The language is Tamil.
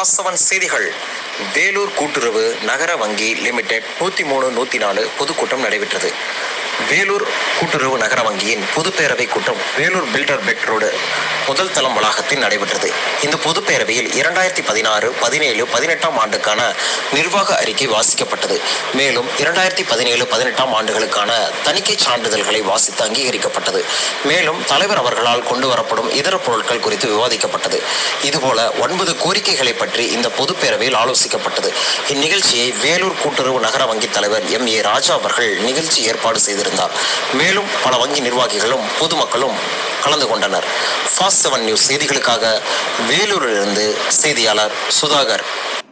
வாசவன் செய்திகள் வேலூர் கூட்டுறவு நகர வங்கி லிமிடெட் நூற்றி மூணு நூற்றி நாலு பொதுக்கூட்டம் நடைபெற்றது வேலூர் கூட்டுறவு நகர வங்கியின் பொதுப்பேரவை கூட்டம் வேலூர் பில்டர் பெட் ரோடு முதல் தளம் வளாகத்தில் நடைபெற்றது இந்த பொதுப்பேரவையில் இரண்டாயிரத்தி பதினாறு பதினேழு பதினெட்டாம் ஆண்டுக்கான நிர்வாக அறிக்கை வாசிக்கப்பட்டது மேலும் இரண்டாயிரத்தி பதினேழு பதினெட்டாம் ஆண்டுகளுக்கான தணிக்கை சான்றிதழ்களை வாசித்து அங்கீகரிக்கப்பட்டது மேலும் தலைவர் அவர்களால் கொண்டு வரப்படும் இதர பொருட்கள் குறித்து விவாதிக்கப்பட்டது இதுபோல ஒன்பது கோரிக்கைகளை பற்றி இந்த பொதுப்பேரவையில் ஆலோசிக்கப்பட்டது இந்நிகழ்ச்சியை வேலூர் கூட்டுறவு நகர வங்கி தலைவர் எம் ஏ ராஜா அவர்கள் நிகழ்ச்சி ஏற்பாடு செய்திருந்தார் மேலும் பல வங்கி நிர்வாகிகளும் பொதுமக்களும் கலந்து கொண்டனர் ஃபாஸ்ட் செவன் நியூஸ் செய்திகளுக்காக வேலூரிலிருந்து செய்தியாளர் சுதாகர்